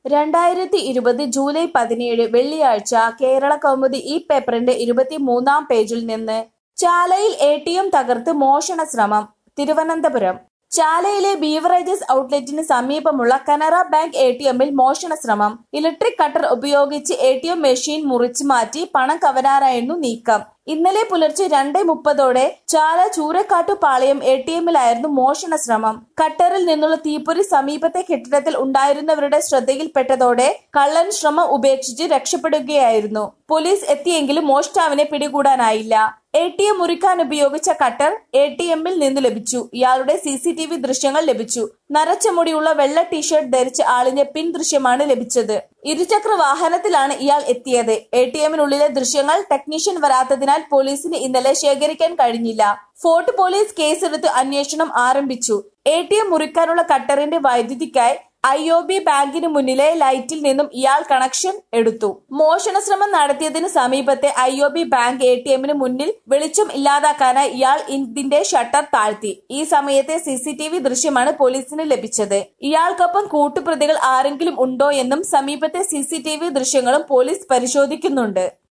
രണ്ടായിരത്തി ഇരുപത് ജൂലൈ പതിനേഴ് വെള്ളിയാഴ്ച കേരള കൗമുദി ഈ പേപ്പറിന്റെ ഇരുപത്തിമൂന്നാം പേജിൽ നിന്ന് ചാലയിൽ എ ടി എം തകർത്ത് മോഷണ ശ്രമം തിരുവനന്തപുരം ചാലയിലെ ബീവറേജസ് ഔട്ട്ലെറ്റിന് സമീപമുള്ള കനറ ബാങ്ക് എ ടി എമ്മിൽ മോഷണ ശ്രമം ഇലക്ട്രിക് കട്ടർ ഉപയോഗിച്ച് എ ടി എം മെഷീൻ മുറിച്ചു മാറ്റി പണം കവരാനായിരുന്നു നീക്കം ഇന്നലെ പുലർച്ചെ രണ്ടേ മുപ്പതോടെ ചാല ചൂരക്കാട്ടുപാളയം എ ടി എമ്മിലായിരുന്നു മോഷണ ശ്രമം കട്ടറിൽ നിന്നുള്ള തീപ്പൊരി സമീപത്തെ കെട്ടിടത്തിൽ ഉണ്ടായിരുന്നവരുടെ ശ്രദ്ധയിൽപ്പെട്ടതോടെ കള്ളൻ ശ്രമം ഉപേക്ഷിച്ച് രക്ഷപ്പെടുകയായിരുന്നു പോലീസ് എത്തിയെങ്കിലും മോഷ്ടാവിനെ പിടികൂടാനായില്ല എ ടി എം മുറിക്കാൻ ഉപയോഗിച്ച കട്ടർ എ ടി എമ്മിൽ നിന്ന് ലഭിച്ചു ഇയാളുടെ സി സി ടി വി ദൃശ്യങ്ങൾ ലഭിച്ചു നരച്ച മുടിയുള്ള വെള്ള ടീഷർട്ട് ധരിച്ച ആളിന്റെ പിൻ ദൃശ്യമാണ് ലഭിച്ചത് ഇരുചക്ര വാഹനത്തിലാണ് ഇയാൾ എത്തിയത് എ ടി എമ്മിനുള്ളിലെ ദൃശ്യങ്ങൾ ടെക്നീഷ്യൻ വരാത്തതിനാൽ പോലീസിന് ഇന്നലെ ശേഖരിക്കാൻ കഴിഞ്ഞില്ല ഫോർട്ട് പോലീസ് കേസെടുത്ത് അന്വേഷണം ആരംഭിച്ചു എ ടി എം മുറിക്കാനുള്ള കട്ടറിന്റെ വൈദ്യുതിക്കായി ഐ ഒ ബി ബാങ്കിന് മുന്നിലെ ലൈറ്റിൽ നിന്നും ഇയാൾ കണക്ഷൻ എടുത്തു മോഷണ ശ്രമം നടത്തിയതിന് സമീപത്തെ I O B bank A T എമ്മിന് മുന്നിൽ വെളിച്ചം ഇല്ലാതാക്കാനായി ഇയാൾ ഇതിന്റെ ഷട്ടർ താഴ്ത്തി ഈ സമയത്തെ സി സി ടി വി ദൃശ്യമാണ് പോലീസിന് ലഭിച്ചത് ഇയാൾക്കൊപ്പം കൂട്ടുപ്രതികൾ ആരെങ്കിലും ഉണ്ടോ എന്നും സമീപത്തെ സി സി ടി വി ദൃശ്യങ്ങളും പോലീസ് പരിശോധിക്കുന്നുണ്ട്